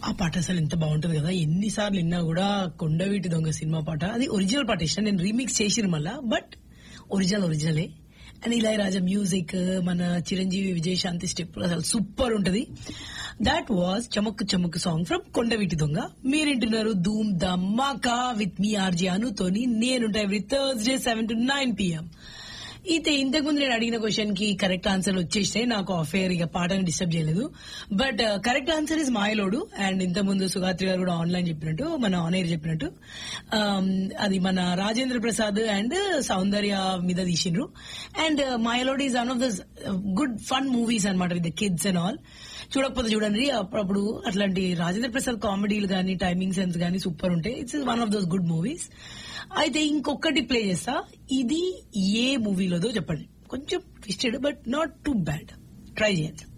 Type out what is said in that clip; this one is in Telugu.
ఆ పాట అసలు ఎంత బాగుంటది కదా ఎన్నిసార్లు విన్నా కూడా కొండవీటి దొంగ సినిమా పాట అది ఒరిజినల్ పాట ఇష్టం నేను రీమిక్స్ చేసిన మళ్ళా బట్ ఒరిజినల్ ఒరిజినలే అండ్ ఇళయరాజా మ్యూజిక్ మన చిరంజీవి విజయశాంతి స్టెప్ అసలు సూపర్ ఉంటది that was Chamak Chamak song from Kondaveeti Donga మీరింటున్నారు ధూమ్ ధమాకా విత్ మీ ఆర్జే అనుతోని నేనుంటా every Thursday seven to nine PM అయితే ఇంతకు ముందు నేను అడిగిన క్వశ్చన్ కి కరెక్ట్ ఆన్సర్ వచ్చేస్తే నాకు అఫేర్ ఇక పాటని డిస్టర్బ్ చేయలేదు but correct answer is Mayalodu and ఇంత ముందు సుగాత్రి గారు కూడా ఆన్లైన్ చెప్పినట్టు మన ఆన్ ఎయిర్ చెప్పినట్టు um, అది మన రాజేంద్ర ప్రసాద్ అండ్ సౌందర్య మీద తీసిండ్రు and Mayalodu is one of the good fun movies అనమాట with the kids and all చూడకపోతే చూడండి అప్పుడప్పుడు అట్లాంటి రాజేంద్ర ప్రసాద్ కామెడీలు కానీ టైమింగ్ సెన్స్ కానీ సూపర్ ఉంటాయి it's one of those good movies అయితే ఇంకొకటి ప్లే చేస్తా ఇది ఏ మూవీలోదో చెప్పండి కొంచెం twisted but not too bad try చేయండి